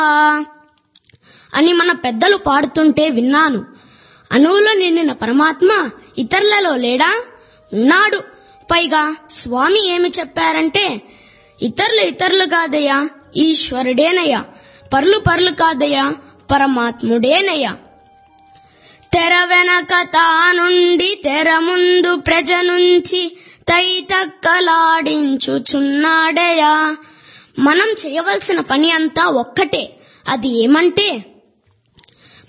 అని మన పెద్దలు పాడుతుంటే విన్నాను అణువులో నిండిన పరమాత్మ ఇతరులలో లేడా ఉన్నాడు పైగా స్వామి ఏమి చెప్పారంటే ఇతరులు ఇతరులు కాదయ్యా ఈశ్వరుడేనయ్యా పర్లు పర్లు కాదయ్యా పరమాత్ముడేనయ్యా తెర వెనక తానుండి తెర ముందు ప్రజ నుంచి తైతక్కలాడించుచున్నాడయా మనం చేయవలసిన పని అంతా ఒక్కటే అది ఏమంటే